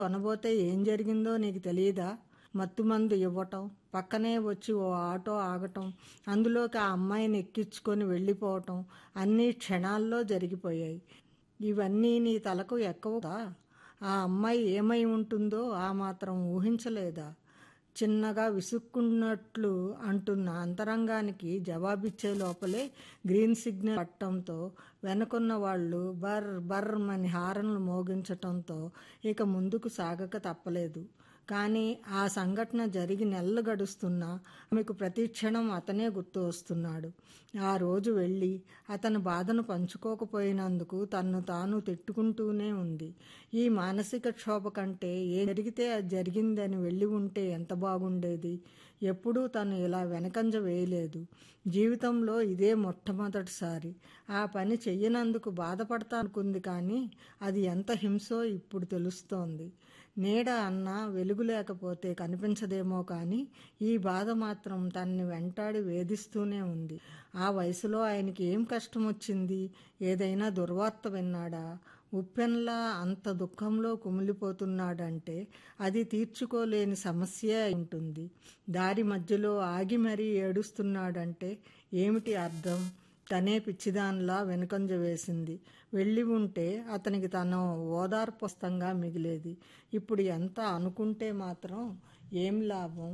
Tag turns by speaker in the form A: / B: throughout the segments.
A: కొనబోతే ఏం జరిగిందో నీకు తెలియదా మత్తుమందు ఇవ్వటం పక్కనే వచ్చి ఓ ఆటో ఆగటం అందులోకి ఆ అమ్మాయిని ఎక్కించుకొని వెళ్ళిపోవటం అన్నీ క్షణాల్లో జరిగిపోయాయి ఇవన్నీ నీ తలకు ఎక్కవుదా ఆ అమ్మాయి ఏమై ఉంటుందో ఆ మాత్రం ఊహించలేదా చిన్నగా విసుక్కున్నట్లు అంటున్న అంతరంగానికి జవాబిచ్చే లోపలే గ్రీన్ సిగ్నల్ పట్టడంతో వెనకున్న వాళ్ళు బర్ బర్మని హారన్లు మోగించటంతో ఇక ముందుకు సాగక తప్పలేదు కానీ ఆ సంఘటన జరిగి నెలలు గడుస్తున్నా ఆమెకు ప్రతి క్షణం అతనే గుర్తు వస్తున్నాడు ఆ రోజు వెళ్ళి అతని బాధను పంచుకోకపోయినందుకు తన్ను తాను తిట్టుకుంటూనే ఉంది ఈ మానసిక క్షోభ కంటే ఏ జరిగితే అది జరిగిందని వెళ్ళి ఉంటే ఎంత బాగుండేది ఎప్పుడూ తను ఇలా వెనకంజ వేయలేదు జీవితంలో ఇదే మొట్టమొదటిసారి ఆ పని చెయ్యనందుకు బాధపడతా అనుకుంది కానీ అది ఎంత హింసో ఇప్పుడు తెలుస్తోంది నీడ అన్న వెలుగు లేకపోతే కనిపించదేమో కానీ ఈ బాధ మాత్రం తన్ని వెంటాడి వేధిస్తూనే ఉంది ఆ వయసులో ఆయనకి ఏం కష్టం వచ్చింది ఏదైనా దుర్వార్త విన్నాడా ఉప్పెన్లా అంత దుఃఖంలో కుమిలిపోతున్నాడంటే అది తీర్చుకోలేని సమస్య ఉంటుంది దారి మధ్యలో ఆగి మరీ ఏడుస్తున్నాడంటే ఏమిటి అర్థం తనే పిచ్చిదానిలా వెనుకంజ వేసింది వెళ్ళి ఉంటే అతనికి తన ఓదార్పస్తంగా మిగిలేది ఇప్పుడు ఎంత అనుకుంటే మాత్రం ఏం లాభం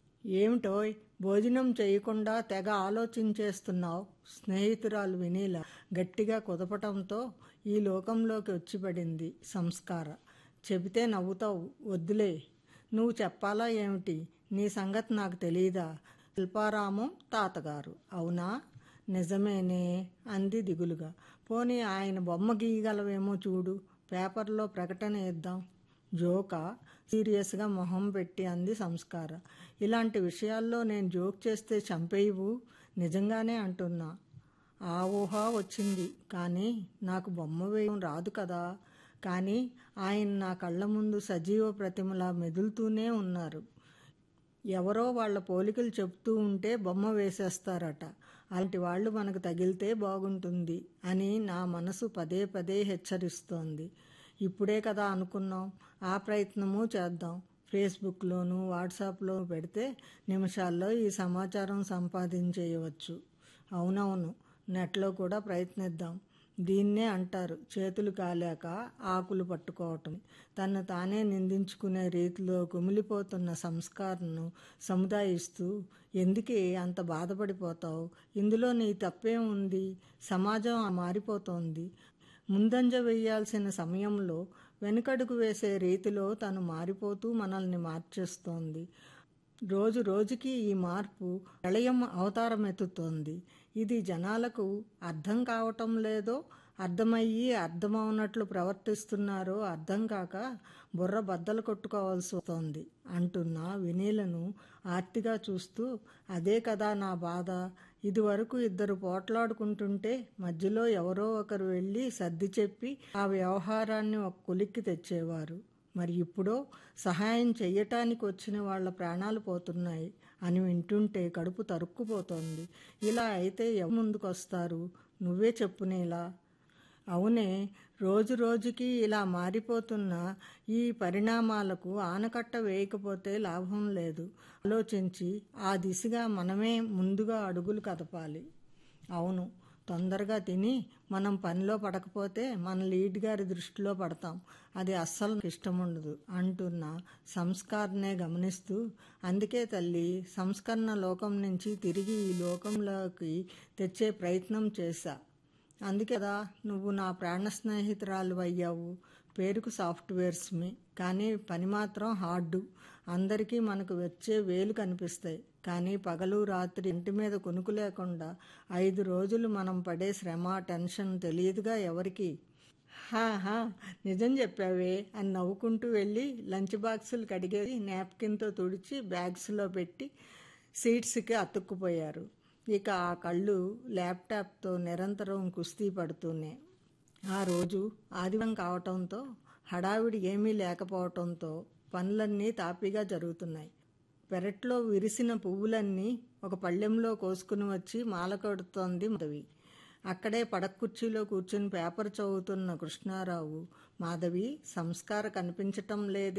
A: ఏమిటోయ్ భోజనం చేయకుండా తెగ ఆలోచించేస్తున్నావు స్నేహితురాలు వినీల గట్టిగా కుదపటంతో ఈ లోకంలోకి వచ్చిపడింది సంస్కార చెబితే నవ్వుతావు వద్దులే నువ్వు చెప్పాలా ఏమిటి నీ సంగతి నాకు తెలియదా శిల్పారామం తాతగారు అవునా నిజమేనే అంది దిగులుగా పోనీ ఆయన బొమ్మ గీయగలవేమో చూడు పేపర్లో ప్రకటన ఇద్దాం జోకా సీరియస్గా మొహం పెట్టి అంది సంస్కార ఇలాంటి విషయాల్లో నేను జోక్ చేస్తే చంపేయవు నిజంగానే అంటున్నా ఆ ఊహ వచ్చింది కానీ నాకు బొమ్మ వేయడం రాదు కదా కానీ ఆయన నా కళ్ళ ముందు సజీవ ప్రతిమలా మెదులుతూనే ఉన్నారు ఎవరో వాళ్ళ పోలికలు చెప్తూ ఉంటే బొమ్మ వేసేస్తారట అలాంటి వాళ్ళు మనకు తగిలితే బాగుంటుంది అని నా మనసు పదే పదే హెచ్చరిస్తోంది ఇప్పుడే కదా అనుకున్నాం ఆ ప్రయత్నము చేద్దాం ఫేస్బుక్లోను వాట్సాప్లో పెడితే నిమిషాల్లో ఈ సమాచారం సంపాదించేయవచ్చు అవునవును నెట్లో కూడా ప్రయత్నిద్దాం దీన్నే అంటారు చేతులు కాలేక ఆకులు పట్టుకోవటం తను తానే నిందించుకునే రీతిలో కుమిలిపోతున్న సంస్కారను సముదాయిస్తూ ఎందుకే అంత బాధపడిపోతావు ఇందులో నీ తప్పేం ఉంది సమాజం మారిపోతోంది ముందంజ వేయాల్సిన సమయంలో వెనుకడుగు వేసే రీతిలో తను మారిపోతూ మనల్ని మార్చేస్తోంది రోజు రోజుకి ఈ మార్పు ప్రళయం అవతారమెత్తుతోంది ఇది జనాలకు అర్థం కావటం లేదో అర్థమయ్యి అర్థమవునట్లు ప్రవర్తిస్తున్నారో అర్థం కాక బుర్ర బద్దలు కొట్టుకోవాల్సి వస్తోంది అంటున్న వినీలను ఆర్తిగా చూస్తూ అదే కదా నా బాధ ఇదివరకు ఇద్దరు పోట్లాడుకుంటుంటే మధ్యలో ఎవరో ఒకరు వెళ్ళి సర్ది చెప్పి ఆ వ్యవహారాన్ని ఒక కొలిక్కి తెచ్చేవారు మరి ఇప్పుడో సహాయం చెయ్యటానికి వచ్చిన వాళ్ళ ప్రాణాలు పోతున్నాయి అని వింటుంటే కడుపు తరుక్కుపోతోంది ఇలా అయితే ఎవరు ముందుకొస్తారు నువ్వే చెప్పునేలా అవునే రోజు రోజుకి ఇలా మారిపోతున్న ఈ పరిణామాలకు ఆనకట్ట వేయకపోతే లాభం లేదు ఆలోచించి ఆ దిశగా మనమే ముందుగా అడుగులు కదపాలి అవును తొందరగా తిని మనం పనిలో పడకపోతే మన లీడ్ గారి దృష్టిలో పడతాం అది అస్సలు ఇష్టం ఉండదు అంటున్న సంస్కారనే గమనిస్తూ అందుకే తల్లి సంస్కరణ లోకం నుంచి తిరిగి ఈ లోకంలోకి తెచ్చే ప్రయత్నం చేశా అందుకే కదా నువ్వు నా ప్రాణ స్నేహితురాలు అయ్యావు పేరుకు సాఫ్ట్వేర్స్మి కానీ పని మాత్రం హార్డు అందరికీ మనకు వచ్చే వేలు కనిపిస్తాయి కానీ పగలు రాత్రి ఇంటి మీద కొనుక్కు లేకుండా ఐదు రోజులు మనం పడే శ్రమ టెన్షన్ తెలియదుగా ఎవరికి హా హా నిజం చెప్పావే అని నవ్వుకుంటూ వెళ్ళి లంచ్ బాక్సులు కడిగేసి నాప్కిన్తో తుడిచి బ్యాగ్స్లో పెట్టి సీట్స్కి అతుక్కుపోయారు ఇక ఆ కళ్ళు ల్యాప్టాప్తో నిరంతరం కుస్తీ పడుతూనే ఆ రోజు ఆదివారం కావటంతో హడావిడి ఏమీ లేకపోవటంతో పనులన్నీ తాపీగా జరుగుతున్నాయి పెరట్లో విరిసిన పువ్వులన్నీ ఒక పళ్ళెంలో కోసుకుని వచ్చి మాల కొడుతోంది మదవి అక్కడే పడక కుర్చీలో కూర్చుని పేపర్ చదువుతున్న కృష్ణారావు మాధవి సంస్కార కనిపించటం లేదే